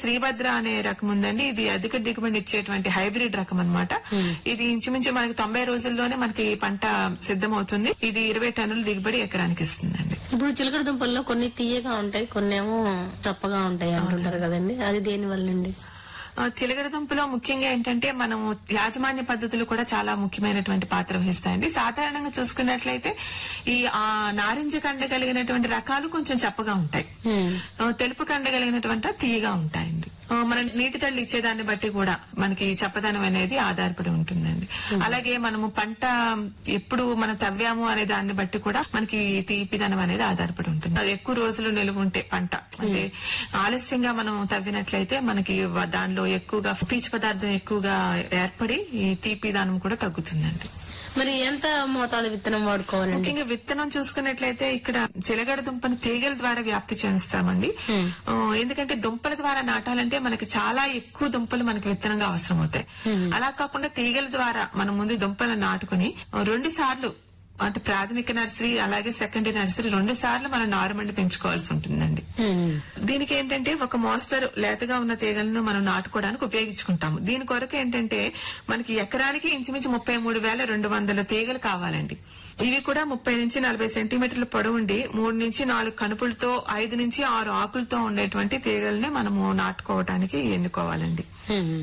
శ్రీభద్ర అనే రకం ఉందండి ఇది అధిక దిగుబడి ఇచ్చేటువంటి హైబ్రిడ్ రకం అన్నమాట ఇది ఇంచుమించు మనకి తొంభై రోజుల్లోనే మనకి పంట సిద్ధమవుతుంది ఇది ఇరవై టన్నుల దిగుబడి ఎకరానికి ఇస్తుందండి ఇప్పుడు చిలకడ దుంపల్లో కొన్ని తీయగా ఉంటాయి కొన్ని ఏమో చప్పగా ఉంటాయి అంటుంటారు కదండి అది దేని వల్లండి ఆ, చిలకడ దుంపలో ముఖ్యంగా ఏంటంటే మనం యాజమాన్య పద్ధతులు కూడా చాలా ముఖ్యమైనటువంటి పాత్ర వహిస్తాయండి సాధారణంగా చూసుకున్నట్లయితే ఈ ఆ నారింజ కండ కలిగినటువంటి రకాలు కొంచెం చప్పగా ఉంటాయి ఉమ్. ఆ, తెలుపు కండ కలిగినటువంటి తీయగా ఉంటాయండి ఆ, మనం నీటి తల్లి ఇచ్చేదాన్ని బట్టి కూడా మనకి చప్పదనం అనేది ఆధారపడి ఉంటుందండి అలాగే మనము పంట ఎప్పుడు మనం తవ్వాము అనే దాన్ని బట్టి కూడా మనకి తీపిదనం అనేది ఆధారపడి ఉంటుంది అది ఎక్కువ రోజులు నిలువ ఉంటే పంట అంటే ఆలస్యంగా మనం తవ్వినట్లయితే మనకి వ- దానిలో ఎక్కువగా పీచు పదార్థం ఎక్కువగా ఏర్పడి ఈ తీపిదనం కూడా తగ్గుతుందండి మరి ఎంత మోతాదు విత్తనం వాడుకోవాలండి ముఖ్యంగా విత్తనం చూసుకున్నట్లయితే ఇక్కడ చిలగడ దుంపను తీగల ద్వారా వ్యాప్తి చెందిస్తామండి ఆ, ఎందుకంటే దుంపల ద్వారా నాటాలంటే మనకి చాలా ఎక్కువ దుంపలు మనకి విత్తనంగా అవసరం అవుతాయి అలా కాకుండా తీగల ద్వారా మనం ముందు దుంపలను నాటుకుని ఆ, రెండు సార్లు అంటే ప్రాథమిక నర్సరీ అలాగే సెకండరీ నర్సరీ రెండు సార్లు మనం నారుమండి పెంచుకోవాల్సి ఉంటుందండి ఉమ్. దీనికి ఏంటంటే ఒక మోస్తరు లేతగా ఉన్న తీగలను మనం నాటుకోవడానికి ఉపయోగించుకుంటాము దీని కొరకు ఏంటంటే మనకి ఎకరానికి ఇంచుమించు ముప్పై మూడు వేల రెండు వందల తీగలు కావాలండి ఇవి కూడా ముప్పై నుంచి నలభై సెంటీమీటర్ల పొడవుండి మూడు నుంచి నాలుగు కనుపులతో ఐదు నుంచి ఆరు ఆకులతో ఉండేటువంటి తీగల్ని మనము నాటుకోవటానికి ఎన్నుకోవాలండి ఉమ్.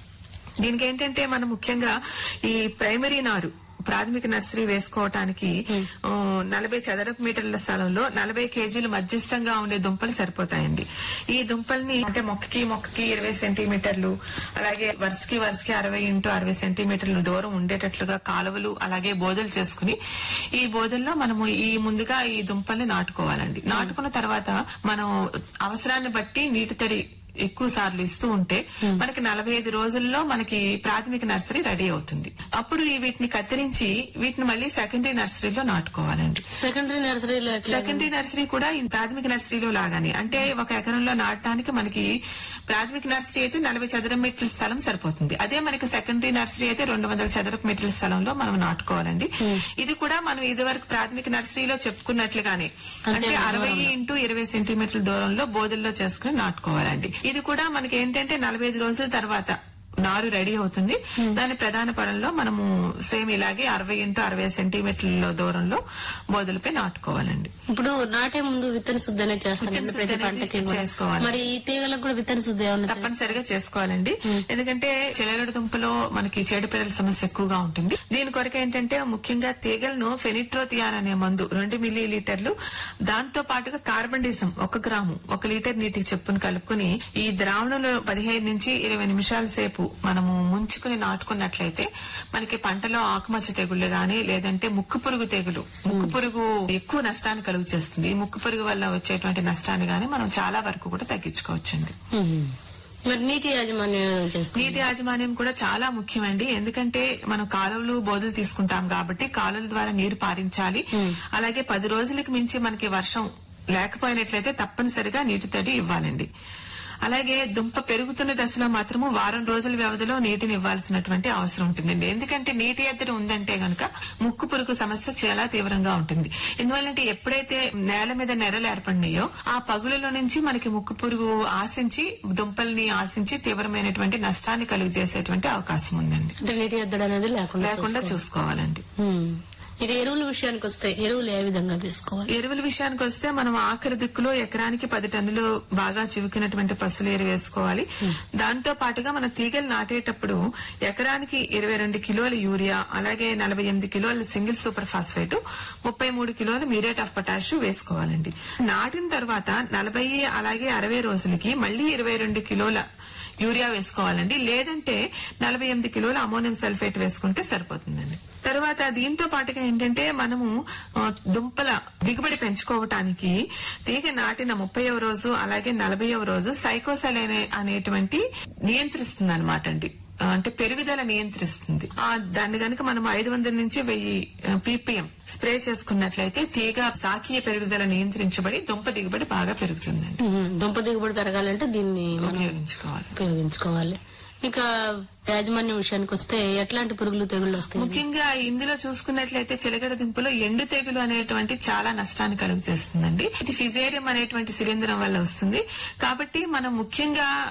దీనికి ఏంటంటే మనం ముఖ్యంగా ఈ ప్రైమరీ నారు ప్రాథమిక నర్సరీ వేసుకోవటానికి ఆ, నలభై చదరపు మీటర్ల స్థలంలో నలభై కేజీలు మధ్యస్థంగా ఉండే దుంపలు సరిపోతాయండి ఈ దుంపల్ని అంటే మొక్కకి మొక్కకి ఇరవై సెంటీమీటర్లు అలాగే వరుసకి వరుసకి అరవై ఇంటూ అరవై సెంటీమీటర్ల దూరం ఉండేటట్లుగా కాలువలు అలాగే బోధలు చేసుకుని ఈ బోధల్లో మనము ఈ ముందుగా ఈ దుంపల్ని నాటుకోవాలండి నాటుకున్న తర్వాత మనం అవసరాన్ని బట్టి నీటి తడి ఎక్కువ సార్లు ఇస్తూ ఉంటే మనకి నలభై ఐదు రోజుల్లో మనకి ప్రాథమిక నర్సరీ రెడీ అవుతుంది అప్పుడు ఈ వీటిని కత్తిరించి వీటిని మళ్ళీ సెకండరీ నర్సరీలో నాటుకోవాలండి సెకండరీ నర్సరీలో ఎట్లా సెకండరీ నర్సరీ కూడా ఈ ప్రాథమిక నర్సరీలో లాగానే అంటే ఒక ఎకరంలో నాటడానికి మనకి ప్రాథమిక నర్సరీ అయితే నలభై చదరపు మీటర్ల స్థలం సరిపోతుంది అదే మనకి సెకండరీ నర్సరీ అయితే రెండు వందల చదరపు మీటర్ల స్థలంలో మనం నాటుకోవాలండి ఇది కూడా మనం ఇదివరకు ప్రాథమిక నర్సరీలో చెప్పుకున్నట్లుగానే అంటే అరవై ఇంటూ ఇరవై సెంటీమీటర్ల దూరంలో బోధల్లో చేసుకుని నాటుకోవాలండి ఇది కూడా మనకి ఏంటంటే నలభై ఐదు రోజుల తర్వాత నారు రెడీ అవుతుంది దాని ప్రధాన పొలంలో మనము సేమ్ ఇలాగే అరవై ఇంటూ అరవై సెంటీమీటర్ల దూరంలో బోధలపై నాటుకోవాలండి ఇప్పుడు నాటే ముందు విత్తన శుద్ధి అనేది చేస్తాను విత్తన ప్రతి శుద్ధి అనేది పంటకి కూడా. చేసుకోవాలి. మరి ఈ తీగలకు కూడా విత్తన శుద్ధి ఏమన్నా చేస్తారా? తప్పనిసరిగా చేసుకోవాలండి ఎందుకంటే చిలగడ దుంపలో మనకి చెడుపిల్లల సమస్య ఎక్కువగా ఉంటుంది దీని కొరకు ఏంటంటే ముఖ్యంగా తీగలను ఫెనిట్రోతియాన్ అనే మందు రెండు మిల్లీ లీటర్లు దాంతో పాటుగా కార్బన్డిజం ఒక గ్రాము ఒక లీటర్ నీటికి చెప్పుని కలుపుకుని ఈ ద్రావణంలో పదిహేను నుంచి ఇరవై నిమిషాల సేపు మనము ముంచుకుని నాటుకున్నట్లయితే మనకి పంటలో ఆకుమచ్చ తెగుళ్లు గాని లేదంటే ముక్కు పురుగు తెగులు ముక్కు పురుగు ఎక్కువ నష్టాన్ని కలుగు చేస్తుంది ఈ ముక్కు పురుగు వల్ల వచ్చేటువంటి నష్టాన్ని గాని మనం చాలా వరకు కూడా తగ్గించుకోవచ్చండి ఉమ్. మరి నీటి యాజమాన్యం చేస్తాం నీటి యాజమాన్యం కూడా చాలా ముఖ్యమండి ఎందుకంటే మనం కాలువలు బోధలు తీసుకుంటాం కాబట్టి కాలువల ద్వారా నీరు పారించాలి అలాగే పది రోజులకు మించి మనకి వర్షం లేకపోయినట్లయితే తప్పనిసరిగా నీటి తడి ఇవ్వాలండి అలాగే దుంప పెరుగుతున్న దశలో మాత్రము వారం రోజుల వ్యవధిలో నీటిని ఇవ్వాల్సినటువంటి అవసరం ఉంటుందండి ఎందుకంటే నీటి ఎద్దడి ఉందంటే గనక ముక్కు పురుగు సమస్య చాలా తీవ్రంగా ఉంటుంది ఎందువల్లంటే ఎప్పుడైతే నేల మీద నెరలు ఏర్పడినాయో ఆ పగులలో నుంచి మనకి ముక్కు పురుగు ఆశించి దుంపల్ని ఆశించి తీవ్రమైనటువంటి నష్టాన్ని కలుగు చేసేటువంటి అవకాశం ఉందండి అంటే నీటి ఎద్దడి అనేది లేకుండా లేకుండా చూసుకోవాలండి ఉమ్. ఇక ఎరువుల విషయానికి వస్తే ఎరువులు ఏ విధంగా తీసుకోవాలి ఎరువుల విషయానికి వస్తే మనం ఆఖరి దిక్కులో ఎకరానికి పది టన్నులు బాగా చివుకినటువంటి పసులు ఎరువు వేసుకోవాలి దాంతో పాటుగా మన తీగలు నాటేటప్పుడు ఎకరానికి ఇరవై రెండు కిలోల యూరియా అలాగే నలభై ఎనిమిది కిలోల సింగిల్ సూపర్ ఫాస్ఫేట్ ముప్పై మూడు కిలోల మ్యూరేట్ ఆఫ్ పొటాష్ వేసుకోవాలండి నాటిన తర్వాత నలభై అలాగే అరవై రోజులకి మళ్ళీ ఇరవై రెండు కిలోల యూరియా వేసుకోవాలండి లేదంటే నలభై ఎనిమిది కిలోల అమోనియం సల్ఫేట్ వేసుకుంటే సరిపోతుందండి తర్వాత దీంతో పాటుగా ఏంటంటే మనము ఆ, దుంపల దిగుబడి పెంచుకోవటానికి తీగ నాటిన ముప్పైవ రోజు అలాగే నలభైవ రోజు సైకోసెల్ అనే అనేటువంటి నియంత్రిస్తుంది అనమాట అండి ఆ, అంటే పెరుగుదల నియంత్రిస్తుంది ఆ దాన్ని గనుక మనం ఐదు వందల నుంచి వెయ్యి పీపీఎం స్ప్రే చేసుకున్నట్లయితే తీగ సాకీయ పెరుగుదల నియంత్రించబడి దుంప దిగుబడి బాగా పెరుగుతుందండి ఉమ్. దుంప దిగుబడి పెరగాలంటే దీన్ని మనం ఉపయోగించుకోవాలి ఉపయోగించుకోవాలి ఇక యాజమాన్యం విషయానికి వస్తే ఎట్లాంటి పురుగులు తెగుళ్ళు వస్తాయి ముఖ్యంగా ఇందులో చూసుకున్నట్లయితే చిలకడ దుంపలో ఎండు తెగులు అనేటువంటి చాలా నష్టాన్ని కలుగు చేస్తుందండి ఇది ఫిజేరియం అనేటువంటి శిలీంధ్రం వల్ల వస్తుంది కాబట్టి మనం ముఖ్యంగా